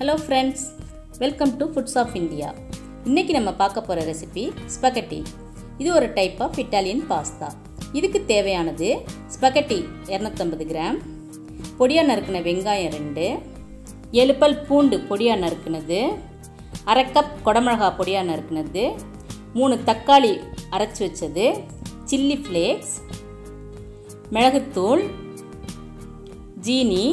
hello friends welcome to foods of India இன்றைக்கி நம்ம பார்க்க போகிற ரெசிபி ஸ்பகட்டி இது ஒரு டைப் ஆஃப் இட்டாலியன் பாஸ்தா இதுக்கு தேவையானது ஸ்பகட்டி இரநூத்தம்பது கிராம் பொடியாக நறுக்கின வெங்காயம் ரெண்டு ஏழு பல் பூண்டு பொடியாக நறுக்குனது அரை கப் குடமிளகா பொடியாக நறுக்குனது மூணு தக்காளி அரைச்சி வச்சது சில்லி ஃப்ளேக்ஸ் மிளகுத்தூள் ஜீனி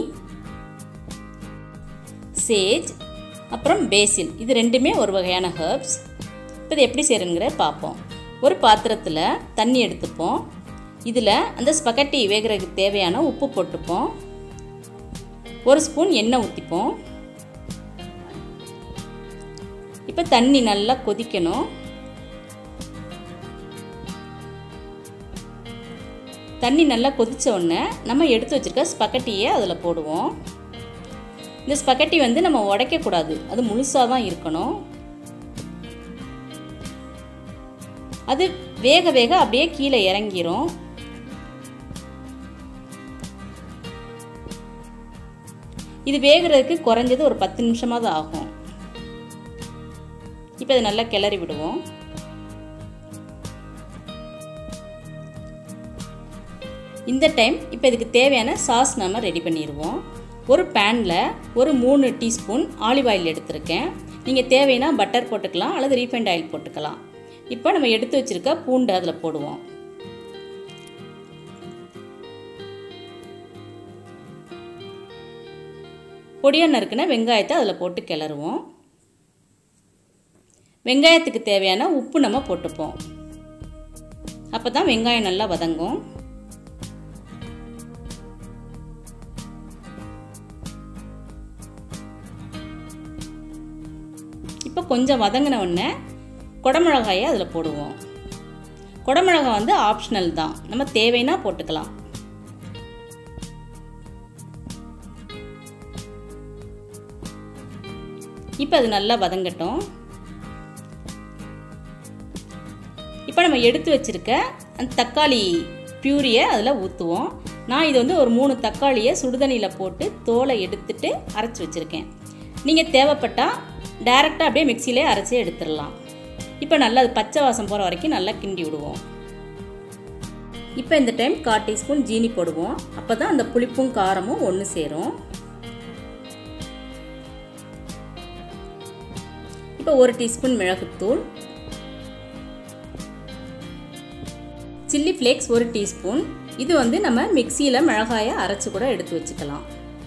சேஜ் அப்புறம் பேசில் இது ரெண்டுமே ஒரு வகையான ஹர்ப்ஸ் இப்போ இது எப்படி செய்கிறங்கிற பார்ப்போம் ஒரு பாத்திரத்தில் தண்ணி எடுத்துப்போம் இதில் அந்த ஸ்பகட்டி வேகிறதுக்கு தேவையான உப்பு போட்டுப்போம் ஒரு ஸ்பூன் எண்ணெய் ஊற்றிப்போம் இப்போ தண்ணி நல்லா கொதிக்கணும் தண்ணி நல்லா கொதித்த உடனே நம்ம எடுத்து வச்சுருக்க ஸ்பகட்டியை அதில் போடுவோம் இந்த ஸ்பகட்டி வந்து நம்ம உடைக்கக்கூடாது அது முழுசாக தான் இருக்கணும் அது வேக வேக அப்படியே கீழே இறங்கிரும் இது வேகிறதுக்கு குறைஞ்சது ஒரு பத்து நிமிஷமாவது ஆகும் இப்போ இதை நல்லா கிளறி விடுவோம் இந்த டைம் இப்போ இதுக்கு தேவையான சாஸ் நம்ம ரெடி பண்ணிடுவோம் ஒரு பேனில் ஒரு மூணு டீஸ்பூன் ஆலிவ் ஆயில் எடுத்திருக்கேன் நீங்கள் தேவைன்னா பட்டர் போட்டுக்கலாம் அல்லது ரீஃபைண்ட் ஆயில் போட்டுக்கலாம் இப்போ நம்ம எடுத்து வச்சுருக்க பூண்டு அதில் போடுவோம் பொடியாக நறுக்குன வெங்காயத்தை அதில் போட்டு கிளறுவோம் வெங்காயத்துக்கு தேவையான உப்பு நம்ம போட்டுப்போம் அப்போ தான் வெங்காயம் நல்லா வதங்கும் இப்போ கொஞ்சம் வதங்கின உடனே குடமிளகாயை அதில் போடுவோம் குடமிளகாய் வந்து ஆப்ஷனல் தான் நம்ம தேவைன்னா போட்டுக்கலாம் இப்போ அது நல்லா வதங்கட்டும் இப்போ நம்ம எடுத்து வச்சுருக்க அந்த தக்காளி பியூரியை அதில் ஊற்றுவோம் நான் இது வந்து ஒரு மூணு தக்காளியை சுடுதண்ணியில் போட்டு தோலை எடுத்துட்டு அரைச்சி வச்சுருக்கேன் நீங்கள் தேவைப்பட்டால் டேரெக்டாக அப்படியே மிக்சியிலே அரைச்சி எடுத்துடலாம் இப்போ நல்லா அது பச்சை வாசம் போகிற வரைக்கும் நல்லா கிண்டி விடுவோம் இப்போ இந்த டைம் கால் டீஸ்பூன் ஜீனி போடுவோம் அப்போ தான் அந்த புளிப்பும் காரமும் ஒன்று சேரும் இப்போ ஒரு டீஸ்பூன் மிளகுத்தூள் சில்லி ஃப்ளேக்ஸ் ஒரு டீஸ்பூன் இது வந்து நம்ம மிக்சியில் மிளகாயை அரைச்சி கூட எடுத்து வச்சுக்கலாம்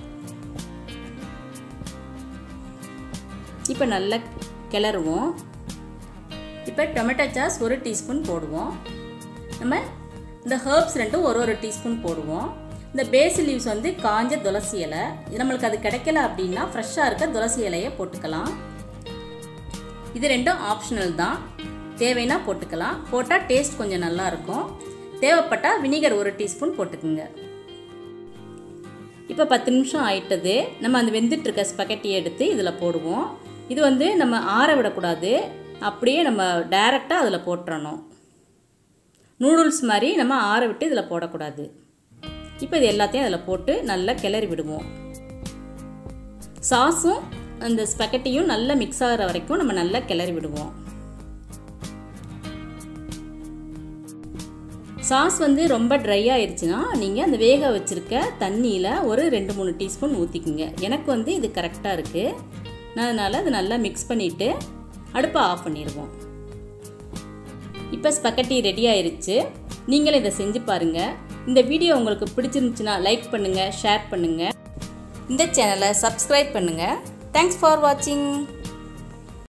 இப்போ நல்லா கிளறுவோம் இப்போ டொமேட்டோ சாஸ் ஒரு டீஸ்பூன் போடுவோம் நம்ம இந்த ஹர்ப்ஸ் ரெண்டும் ஒரு ஒரு டீஸ்பூன் போடுவோம் இந்த பேசில் லீவ்ஸ் வந்து காஞ்ச துளசி இலை இது நம்மளுக்கு அது கிடைக்கல அப்படின்னா ஃப்ரெஷ்ஷாக இருக்க துளசி இலையை போட்டுக்கலாம் இது ரெண்டும் ஆப்ஷனல் தான் தேவைன்னா போட்டுக்கலாம் போட்டால் டேஸ்ட் கொஞ்சம் நல்லா இருக்கும் தேவைப்பட்டால் வினிகர் ஒரு டீஸ்பூன் போட்டுக்குங்க இப்போ பத்து நிமிஷம் ஆயிட்டது நம்ம அந்த வெந்துட்டுருக்க ஸ்பகட்டியை எடுத்து இதில் போடுவோம் இது வந்து நம்ம ஆற விடக்கூடாது அப்படியே நம்ம டைரெக்டாக அதில் போட்டுறணும் நூடுல்ஸ் மாதிரி நம்ம ஆற விட்டு இதில் போடக்கூடாது இப்போ இது எல்லாத்தையும் அதில் போட்டு நல்லா கிளறி விடுவோம் சாஸும் அந்த ஸ்பெக்கட்டியும் நல்லா மிக்ஸ் ஆகிற வரைக்கும் நம்ம நல்லா கிளறி விடுவோம் சாஸ் வந்து ரொம்ப ட்ரை ஆயிடுச்சுன்னா நீங்கள் அந்த வேக வச்சுருக்க தண்ணியில் ஒரு ரெண்டு மூணு டீஸ்பூன் ஊற்றிக்குங்க எனக்கு வந்து இது கரெக்டாக இருக்குது நான் அதனால் அதை நல்லா மிக்ஸ் பண்ணிவிட்டு அடுப்பை ஆஃப் பண்ணிடுவோம் இப்போ ஸ்பெக்கட்டி ரெடி ஆயிருச்சு நீங்களும் இதை செஞ்சு பாருங்கள் இந்த வீடியோ உங்களுக்கு பிடிச்சிருந்துச்சுன்னா லைக் பண்ணுங்கள் ஷேர் பண்ணுங்கள் இந்த சேனலை சப்ஸ்கிரைப் பண்ணுங்கள் தேங்க்ஸ் ஃபார் வாட்சிங்